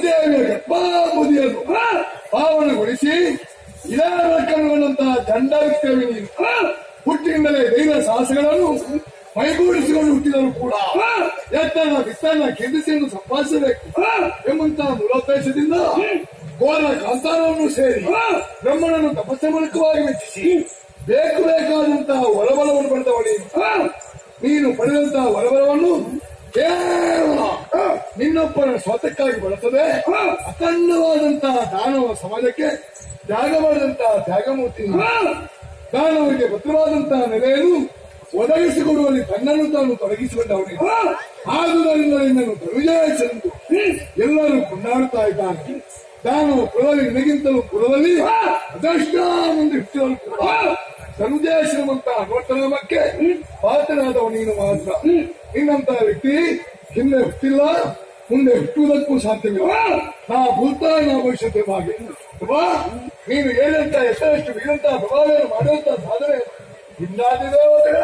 ಶ್ರೀದೇವಿಯ ಗರ್ಭಾಬುದಿಯನ್ನು ಪಾವನಗೊಳಿಸಿ ಇದೇ ಕಣ್ಣುಕೊಂಡಂತಹ ಚಂಡವಿಕ್ರಮಿ ನೀನು ಹುಟ್ಟಿನಿಂದಲೇ ಧೈರ್ಯ ಸಾಹಸಗಳನ್ನು ಮೈಗೂಡಿಸಿಕೊಂಡು ಹುಟ್ಟಿದರು ಕೂಡ ಎತ್ತನ ಬಿತ್ತನ ಕೆಂದಿಸಿಯನ್ನು ಸಂಪಾದಿಸಬೇಕು ಎಂಬಂತಹ ಮೂಲೋದ್ದೇಶದಿಂದ ಘೋರ ಕಾಂತಾರವನ್ನು ಸೇರಿ ಬ್ರಹ್ಮನನ್ನು ತಪಸ್ಸ ಮೂಲಕವಾಗಿ ಮೆಚ್ಚಿಸಿ ಬೇಕು ಬೇಕಾದಂತಹ ವರಬಲವನ್ನು ಪಡೆದವಳಿ ನೀನು ಪಡೆದಂತಹ ವರಬಲವನ್ನು ಕೇವಲ ನಿನ್ನೊಬ್ಬನ ಸ್ವಾತಕ್ಕಾಗಿ ಬಳಸದೆ ಅಖಂಡವಾದಂತಹ ದಾನವ ಸಮಾಜಕ್ಕೆ ತ್ಯಾಗ ಮಾಡಿದಂತಹ ತ್ಯಾಗಮೂರ್ತಿ ನೀನು. ದಾನವರಿಗೆ ಭದ್ರವಾದಂತಹ ನೆಲೆಯನ್ನು ಒದಗಿಸಿಕೊಡುವಲ್ಲಿ ತನ್ನನ್ನು ತಾನು ತೊಡಗಿಸಿಕೊಂಡವನಿಗೆ ಆದುದರಿಂದ ನಿನ್ನನ್ನು ಧನುಜಾಯಿಸೆಂದು ಎಲ್ಲರೂ ಕೊಂಡಾಡುತ್ತಾ ಇದ್ದಾರೆ ದಾನವ ಕುಲದಲ್ಲಿ ನಿನಗಿಂತಲೂ ಕುಲದಲ್ಲಿ ಅದಷ್ಟ ಮುಂದೆ ಹುಟ್ಟಿದವರು ಕೂಡ ಧನುಜಾಶ್ರಮಂತಹ ಅನ್ವರ್ಥನಾಮಕ್ಕೆ ಪಾತ್ರನಾದವ ನೀನು ಮಾತ್ರ ನಿನ್ನಂತಹ ವ್ಯಕ್ತಿ ಹಿಂದೆ ಹುಟ್ಟಿಲ್ಲ ಮುಂದೆ ಹುಟ್ಟುವುದಕ್ಕೂ ಸಾಧ್ಯವಿಲ್ಲ ನಾ ಭೂತ ನಾ ಭವಿಷ್ಯದ ಹಾಗೆ ಅಲ್ವಾ? ನೀನು ಏನಂತ ಎಷ್ಟೆಷ್ಟು ವೀರಂತ ಪ್ರಭಾವವನ್ನು ಮಾಡುವಂತ ಸಾಧನೆ ಇನ್ನಾದಿ ದೇವತೆಗಳ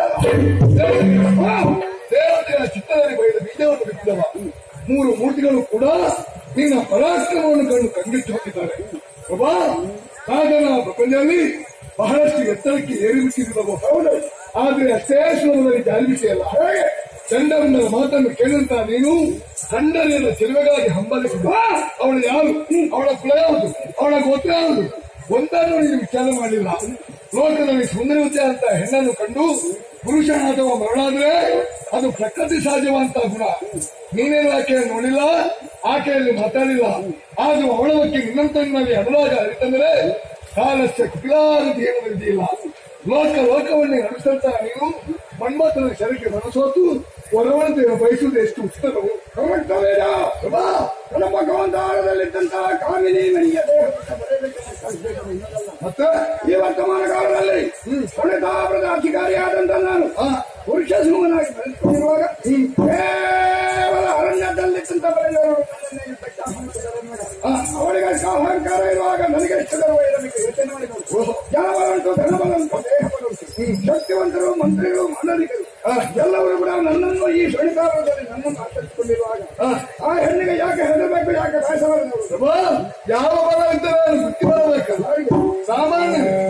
ದೇವತೆಗಳ ಚಿತ್ತದಲ್ಲಿ ಬೈದ ಬೀಜವನ್ನು ಬಿಟ್ಟಿದವ ಮೂರು ಮೂರ್ತಿಗಳು ಕೂಡ ನಿನ್ನ ಪರಾಕ್ರಮವನ್ನು ಕಂಡು ಕಂಗೆಟ್ಟು ಹೋಗಿದ್ದಾರೆ ಪ್ರಭಾ ಸಾಧನ ಪ್ರಪಂಚದಲ್ಲಿ ಬಹಳಷ್ಟು ಎತ್ತರಕ್ಕೆ ಏರಿಬಿಟ್ಟಿದ್ದವು ಹೌದು ಆದ್ರೆ ಅಷ್ಟೇ ಸುಲಭದಲ್ಲಿ ಜಾರಿಬಿಟ್ಟಿಯಲ್ಲ ಹಾಗೆ ಚಂಡಮಂಡಲ ಮಾತನ್ನು ಕೇಳಿದಂತ ನೀನು ಕಂಡರಿಯದ ಚೆಲುವೆಗಾಗಿ ಹಂಬಲಿಸಿದ ಅವಳು ಯಾರು ಅವಳ ಕುಲ ಯಾವುದು ಅವಳ ಗೋತ್ರ ಯಾವುದು ಒಂದನ್ನು ನೀನು ವಿಚಾರ ಮಾಡಲಿಲ್ಲ ಲೋಕದಲ್ಲಿ ಸುಂದರವತೆ ಅಂತ ಹೆಣ್ಣನ್ನು ಕಂಡು ಪುರುಷನ ಅಥವಾ ಮರಳಾದ್ರೆ ಅದು ಪ್ರಕೃತಿ ಸಹಜವಂತ ಗುಣ ನೀನೇನು ಆಕೆಯನ್ನು ನೋಡಿಲ್ಲ ಆಕೆಯಲ್ಲಿ ಮಾತಾಡಿಲ್ಲ ಆದ್ರೂ ಅವಳ ಬಗ್ಗೆ ನಿನ್ನಂತನಲ್ಲಿ ಅನುರಾಗ ಅರಿತಂದ್ರೆ ಕಾಲಸ್ಯ ಕುಟಿಲಾರತಿ ಏನು ವಿಧಿಯಿಲ್ಲ ಲೋಕ ಲೋಕವನ್ನೇ ನಡೆಸಂತ ನೀನು ಮನ್ಮಥನ ಶರಕ್ಕೆ ಮನಸೋತು ವರವಂತೆ ಬಯಸುವುದು ಎಷ್ಟು ಉಚಿತವು ಭಗವಂತವೇದ ಪ್ರಭಾ, ನನ್ನ ಭಗವಂತಾರದಲ್ಲಿದ್ದಂತಹ ಕಾಮಿನಿ ಮಣಿಯ ಮತ್ತೆ ಈ ವರ್ತಮಾನ ಕಾಲದಲ್ಲಿ ಹೊಣೆತಾಪದ ಅಧಿಕಾರಿಯಾದಂತ ನಾನು ಆ, ಪುರುಷ ಸಿಂಹನಾಗಿ ಬೆಳೆದುಕೊಂಡಿರುವಾಗ ಕೇವಲ ಅರಣ್ಯದಲ್ಲಿದ್ದಂತ ಬರೆಯವರು ಆ, ಅವಳಿಗೆ ಅಹಂಕಾರ ಇರುವಾಗ ನನಗೆ ಎಷ್ಟು ಗರ್ವ ಇರಬೇಕು ಯೋಚನೆ ಮಾಡಿಕೊಂಡು ಜನಬಲಂಟು ಧನಬಲಂಟು ದೇಹಬಲಂಟು ಶಕ್ತಿವಂತರು ಮಂತ್ರಿಗಳು ಮಾನವಿಕರು ಎಲ್ಲವರು ಕೂಡ ನನ್ನನ್ನು ಈ ಶಣಿಕಾರದಲ್ಲಿ ನನ್ನನ್ನು ಆಚರಿಸಿಕೊಂಡಿರುವಾಗ ಆ, ಆ ಹೆಣ್ಣಿಗೆ ಯಾಕೆ ಹೆದರಬೇಕು ಯಾಕೆ ಭಾಷೆ ಪ್ರಭಾ, ಯಾವ ಬಲ ಇದ್ದರೆ ಅದು ಬುದ್ಧಿ ಬರಬೇಕಲ್ಲ ಸಾಮಾನ್ಯ